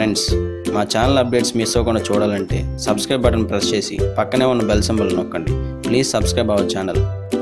friends మా channel updates miss అవ్వకుండా చూడాలంటే సబ్స్క్రైబ్ బటన్ ప్రెస్ చేసి పక్కనే ఉన్న బెల్ సింబల్ నొక్కండి please subscribe our channel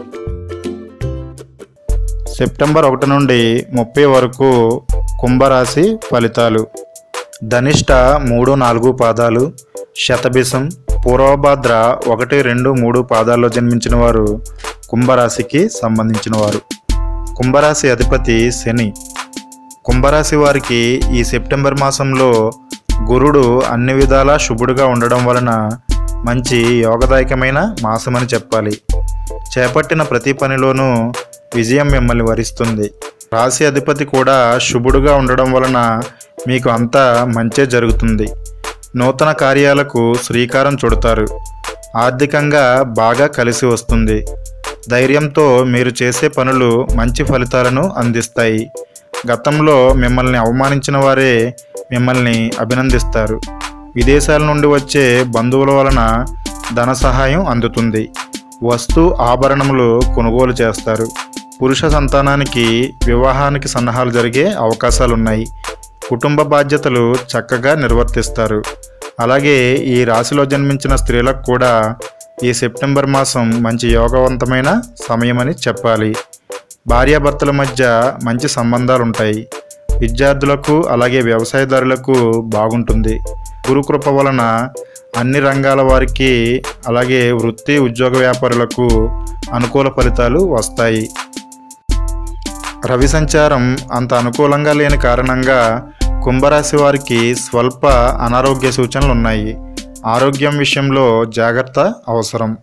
September ఒకటి నుండి ముప్పై వరకు కుంభరాశి ఫలితాలు ధనిష్ట మూడు నాలుగు పాదాలు శతభిషం పూర్వభాద్ర ఒకటి రెండు మూడు పాదాల్లో జన్మించిన వారు కుంభరాశికి సంబంధించిన వారు కుంభరాశి అధిపతి శని కుంభరాశి వారికి ఈ సెప్టెంబర్ మాసంలో గురుడు అన్ని విధాలా శుభుడుగా ఉండడం వలన మంచి యోగదాయకమైన మాసమని చెప్పాలి చేపట్టిన ప్రతి పనిలోనూ విజయం మిమ్మల్ని వరిస్తుంది రాశి అధిపతి కూడా శుభుడుగా ఉండడం వలన మీకు అంతా మంచే జరుగుతుంది నూతన కార్యాలకు శ్రీకారం చుడతారు ఆర్థికంగా బాగా కలిసి వస్తుంది ధైర్యంతో మీరు చేసే పనులు మంచి ఫలితాలను అందిస్తాయి గతంలో మిమ్మల్ని అవమానించిన వారే మిమ్మల్ని అభినందిస్తారు విదేశాల నుండి వచ్చే బంధువుల వలన ధన సహాయం అందుతుంది వస్తు ఆభరణములు కొనుగోలు చేస్తారు పురుష సంతానానికి వివాహానికి సన్నాహాలు జరిగే అవకాశాలున్నాయి కుటుంబ బాధ్యతలు చక్కగా నిర్వర్తిస్తారు అలాగే ఈ రాశిలో జన్మించిన స్త్రీలకు కూడా ఈ సెప్టెంబర్ మాసం మంచి యోగవంతమైన సమయమని చెప్పాలి భార్యాభర్తల మధ్య మంచి సంబంధాలు ఉంటాయి విద్యార్థులకు అలాగే వ్యవసాయదారులకు బాగుంటుంది గురుకృప వలన అన్ని రంగాల వారికి అలాగే వృత్తి ఉద్యోగ వ్యాపారులకు అనుకూల ఫలితాలు వస్తాయి రవి సంచారం అంత అనుకూలంగా లేని కారణంగా కుంభరాశి వారికి స్వల్ప అనారోగ్య సూచనలు ఉన్నాయి ఆరోగ్యం విషయంలో జాగ్రత్త అవసరం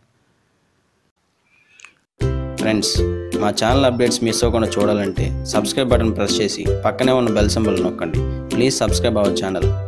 ఫ్రెండ్స్ మా ఛానల్ అప్డేట్స్ మిస్ అవ్వకుండా చూడాలంటే సబ్స్క్రైబ్ బటన్ ప్రెస్ చేసి పక్కనే ఉన్న బెల్ సింబల్ నొక్కండి ప్లీజ్ సబ్స్క్రైబ్ అవర్ ఛానల్